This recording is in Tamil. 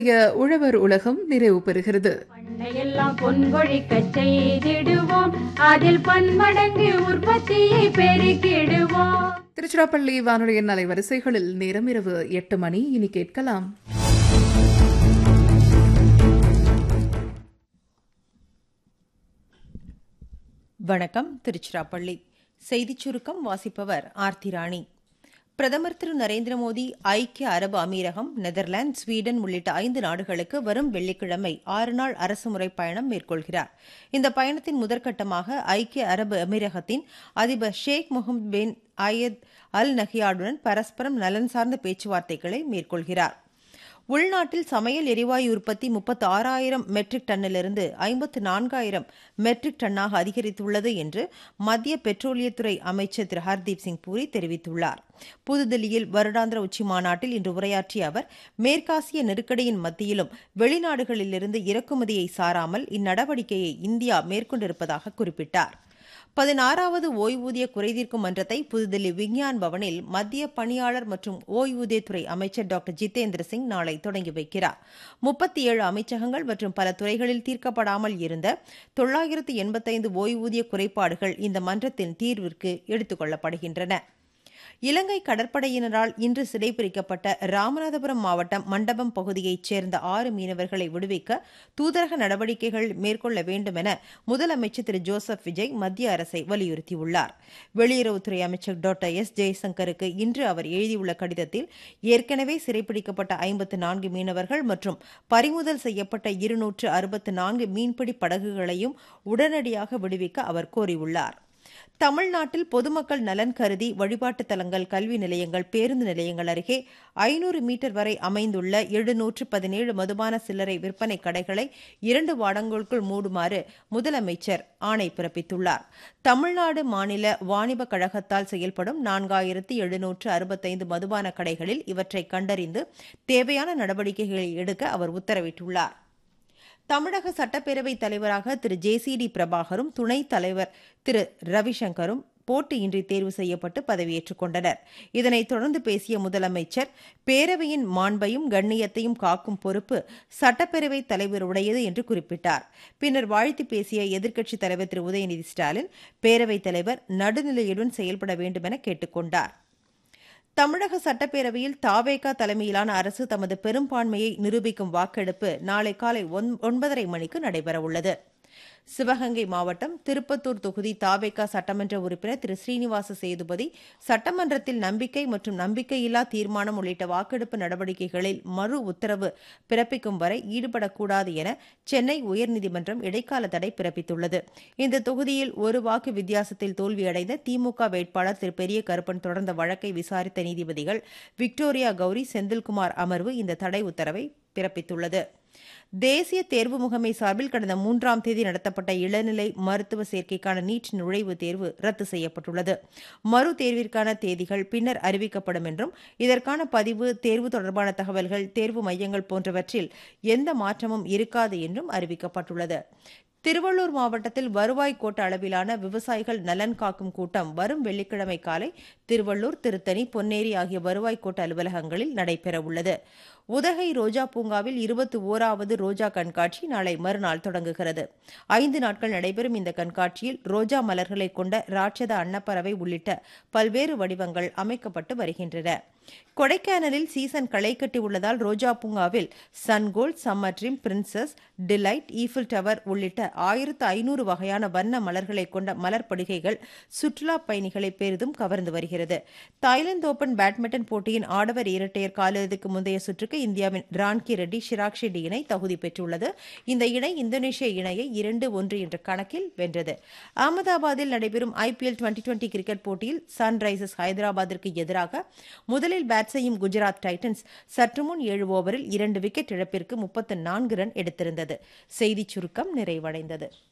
உழவர் உலகம் நிறைவு பெறுகிறது பண்ணையெல்லாம் பொன்கொழிக்கச் செய்திடுவோம் அதில் பன்மடங்கு உற்பத்தியை பெருக்கிடுவோம் திருச்சிராப்பள்ளி வானொலியின் அலைவரிசைகளில் நேரம் இரவு எட்டு மணி இனி கேட்கலாம் வணக்கம் திருச்சிராப்பள்ளி செய்திச் சுருக்கம் வாசிப்பவர் ஆர்த்தி ராணி பிரதமர் திரு நரேந்திர மோடி ஐக்கிய அரபு அமீரகம் நெதர்லாந்து ஸ்வீடன் உள்ளிட்ட ஐந்து நாடுகளுக்கு வரும் வெள்ளிக்கிழமை ஆறு நாள் அரசுமுறை பயணம் மேற்கொள்கிறார் இந்த பயணத்தின் முதற்கட்டமாக ஐக்கிய அரபு அமீரகத்தின் அதிபர் ஷேக் முகமது பின் அயத் அல் நஹியாடுடன் பரஸ்பரம் நலன் சார்ந்த பேச்சுவார்த்தைகளை மேற்கொள்கிறார் உள்நாட்டில் சமையல் எரிவாயு உற்பத்தி முப்பத்தி ஆறாயிரம் மெட்ரிக் டன்னிலிருந்து ஐம்பத்து நான்காயிரம் மெட்ரிக் டன்னாக அதிகரித்துள்ளது என்று மத்திய பெட்ரோலியத்துறை அமைச்சர் திரு ஹர்தீப் சிங் பூரி தெரிவித்துள்ளார் புதுதில்லியில் வருடாந்திர உச்சி மாநாட்டில் இன்று உரையாற்றிய அவர் மேற்காசிய நெருக்கடியின் மத்தியிலும் வெளிநாடுகளிலிருந்து இறக்குமதியை சாராமல் இந்நடவடிக்கையை இந்தியா மேற்கொண்டிருப்பதாக குறிப்பிட்டார் பதினாறாவது ஓய்வூதிய குறைதீர்க்கும் மன்றத்தை புதுதில்லி விஞ்ஞான் பவனில் மத்திய பணியாளர் மற்றும் ஓய்வூதியத்துறை அமைச்சர் டாக்டர் ஜிதேந்திர சிங் நாளை தொடங்கி வைக்கிறார் முப்பத்தி ஏழு அமைச்சகங்கள் மற்றும் பல துறைகளில் தீர்க்கப்படாமல் இருந்த தொள்ளாயிரத்து எண்பத்தைந்து ஓய்வூதிய குறைபாடுகள் இந்த மன்றத்தின் தீர்விற்கு எடுத்துக் கொள்ளப்படுகின்றன இலங்கை கடற்படையினரால் இன்று சிறைபிடிக்கப்பட்ட ராமநாதபுரம் மாவட்டம் மண்டபம் பகுதியைச் சேர்ந்த ஆறு மீனவர்களை விடுவிக்க தூதரக நடவடிக்கைகள் மேற்கொள்ள வேண்டும் என முதலமைச்சர் திரு ஜோசப் விஜய் மத்திய அரசை வலியுறுத்தியுள்ளார் வெளியுறவுத்துறை அமைச்சர் டாக்டர் எஸ் ஜெய்சங்கருக்கு இன்று அவர் எழுதியுள்ள கடிதத்தில் ஏற்கனவே சிறைப்பிடிக்கப்பட்ட ஐம்பத்து நான்கு மீனவர்கள் மற்றும் பறிமுதல் செய்யப்பட்ட இருநூற்று அறுபத்து நான்கு மீன்பிடி படகுகளையும் உடனடியாக விடுவிக்க அவர் கோரியுள்ளார் தமிழ்நாட்டில் பொதுமக்கள் நலன் கருதி வழிபாட்டுத் தலங்கள் கல்வி நிலையங்கள் பேருந்து நிலையங்கள் அருகே ஐநூறு மீட்டர் வரை அமைந்துள்ள எழுநூற்று பதினேழு மதுபான சில்லறை விற்பனை கடைகளை இரண்டு வாரங்களுக்குள் மூடுமாறு முதலமைச்சர் ஆணை பிறப்பித்துள்ளார் தமிழ்நாடு மாநில வாணிப கழகத்தால் செயல்படும் நான்காயிரத்து எழுநூற்று அறுபத்தைந்து மதுபான கடைகளில் இவற்றை கண்டறிந்து தேவையான நடவடிக்கைகளை எடுக்க அவர் உத்தரவிட்டுள்ளார் தமிழக சட்டப்பேரவைத் தலைவராக திரு ஜே சி டி பிரபாகரும் துணைத் தலைவர் திரு ரவிசங்கரும் போட்டியின்றி தேர்வு செய்யப்பட்டு பதவியேற்றுக் கொண்டனர் இதனைத் தொடர்ந்து பேசிய முதலமைச்சர் பேரவையின் மாண்பையும் கண்ணியத்தையும் காக்கும் பொறுப்பு சட்டப்பேரவைத் தலைவருடையது என்று குறிப்பிட்டார் பின்னர் வாழ்த்து பேசிய எதிர்க்கட்சித் தலைவர் திரு உதயநிதி ஸ்டாலின் பேரவைத் தலைவர் நடுநிலையுடன் செயல்பட வேண்டும் என கேட்டுக் கொண்டார் தமிழக சட்டப்பேரவையில் தாவேகா தலைமையிலான அரசு தமது பெரும்பான்மையை நிரூபிக்கும் வாக்கெடுப்பு நாளை காலை ஒன்பதரை மணிக்கு நடைபெறவுள்ளது சிவகங்கை மாவட்டம் திருப்பத்தூர் தொகுதி தாவேகா சட்டமன்ற உறுப்பினர் திரு ஸ்ரீனிவாச சேதுபதி சட்டமன்றத்தில் நம்பிக்கை மற்றும் நம்பிக்கையில்லா தீர்மானம் உள்ளிட்ட வாக்கெடுப்பு நடவடிக்கைகளில் மறு உத்தரவு பிறப்பிக்கும் வரை ஈடுபடக்கூடாது என சென்னை உயர்நீதிமன்றம் இடைக்கால தடை பிறப்பித்துள்ளது இந்த தொகுதியில் ஒரு வாக்கு வித்தியாசத்தில் தோல்வியடைந்த திமுக வேட்பாளர் திரு பெரிய கருப்பன் தொடர்ந்த வழக்கை விசாரித்த நீதிபதிகள் விக்டோரியா கௌரி செந்தில்குமார் அமர்வு இந்த தடை உத்தரவை பிறப்பித்துள்ளது தேசிய தேர்வு முகமை சார்பில் கடந்த மூன்றாம் தேதி நடத்தப்பட்ட இளநிலை மருத்துவ சேர்க்கைக்கான நீட் நுழைவுத் தேர்வு ரத்து செய்யப்பட்டுள்ளது மறு தேர்விற்கான தேதிகள் பின்னர் அறிவிக்கப்படும் என்றும் இதற்கான பதிவு தேர்வு தொடர்பான தகவல்கள் தேர்வு மையங்கள் போன்றவற்றில் எந்த மாற்றமும் இருக்காது என்றும் அறிவிக்கப்பட்டுள்ளது திருவள்ளூர் மாவட்டத்தில் வருவாய் கோட்ட அளவிலான விவசாயிகள் நலன் காக்கும் கூட்டம் வரும் வெள்ளிக்கிழமை காலை திருவள்ளூர் திருத்தணி பொன்னேரி ஆகிய வருவாய் கோட்ட அலுவலகங்களில் நடைபெறவுள்ளது உதகை ரோஜா பூங்காவில் இருபத்தி ஓராவது ரோஜா கண்காட்சி நாளை மறுநாள் தொடங்குகிறது ஐந்து நாட்கள் நடைபெறும் இந்த கண்காட்சியில் ரோஜா மலர்களை கொண்ட ராட்சத அன்னப்பறவை உள்ளிட்ட பல்வேறு வடிவங்கள் அமைக்கப்பட்டு வருகின்றன கொடைக்கானலில் சீசன் களை கட்டி உள்ளதால் ரோஜா பூங்காவில் sungold summer dream princess delight Eiffel tower உள்ளிட்ட ஆயிரத்து ஐநூறு வகையான வண்ண மலர்களை கொண்ட மலர் படுகைகள் சுற்றுலா பயணிகளை பெரிதும் கவர்ந்து வருகிறது தாய்லாந்து ஓபன் பேட்மிண்டன் போட்டியின் ஆடவர் இரட்டையர் காலிறுதிக்கு முந்தைய சுற்றுக்கு இந்தியாவின் ரான்கி ரெட்டி ஷிராக் ஷெட்டி இணை தகுதி பெற்றுள்ளது இந்த இணை இந்தோனேஷிய இணையை இரண்டு ஒன்று என்ற கணக்கில் வென்றது அகமதாபாத்தில் நடைபெறும் ஐபிஎல் டுவெண்டி டுவெண்டி கிரிக்கெட் போட்டியில் சன்ரைசர்ஸ் ஹைதராபாத்திற்கு எதிராக முதலில் பேட் செய்யும் குஜராத் டைட்டன்ஸ் சற்று முன் ஏழு ஓவரில் இரண்டு விக்கெட் இழப்பிற்கு முப்பத்து நான்கு ரன் எடுத்திருந்தது செய்திச் சுருக்கம் நிறைவடைந்தது